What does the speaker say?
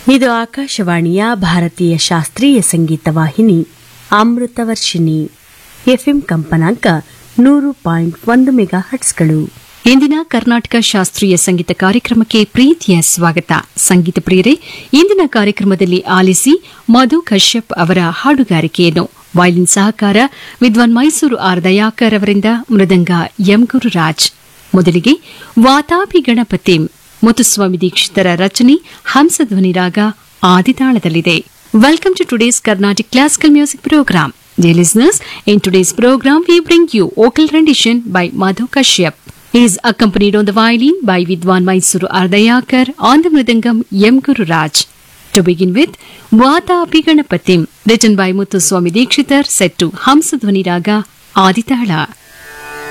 ಇದು ಆಕಾಶವಾಣಿಯ ಭಾರತೀಯ ಶಾಸ್ತ್ರೀಯ ಸಂಗೀತ ವಾಹಿನಿ ಅಮೃತವರ್ಷಿಣಿ ಎಫ್ಎಂ ಕಂಪನಾಂಕ ನೂರು ಪಾಯಿಂಟ್ ಒಂದು ಮೆಗಾ ಹಟ್ಸ್ಗಳು ಇಂದಿನ ಕರ್ನಾಟಕ ಶಾಸ್ತ್ರೀಯ ಸಂಗೀತ ಕಾರ್ಯಕ್ರಮಕ್ಕೆ ಪ್ರೀತಿಯ ಸ್ವಾಗತ ಸಂಗೀತ ಪ್ರಿಯರೇ ಇಂದಿನ ಕಾರ್ಯಕ್ರಮದಲ್ಲಿ ಆಲಿಸಿ ಮಧು ಕಶ್ಯಪ್ ಅವರ ಹಾಡುಗಾರಿಕೆಯನ್ನು ವಯಲಿನ್ ಸಹಕಾರ ವಿದ್ವಾನ್ ಮೈಸೂರು ಆರ್ ದಯಾಕರ್ ಅವರಿಂದ ಮೃದಂಗ ಎಂ ಗುರುರಾಜ್ ಮೊದಲಿಗೆ ವಾತಾಪಿ ಗಣಪತಿ ಮುತ್ತುಸ್ವಾಮಿ ದೀಕ್ಷಿತರ ರಚನೆ ಹಂಸಧ್ವನಿ ರಾಗ ಆದಿತಾಳದಲ್ಲಿದೆ welcome to today's Carnatic classical music programme Dear listeners, in today's program we bring you vocal rendition by Madhu Kashyap. He is accompanied on the violin by Vidwan Mysuru Ardayakar on the mridangam M. Guru Raj. To begin with, Vata Api Ganapatim, written by Muthuswami Dikshitar, set to Hamsadhvani Raga Aditala.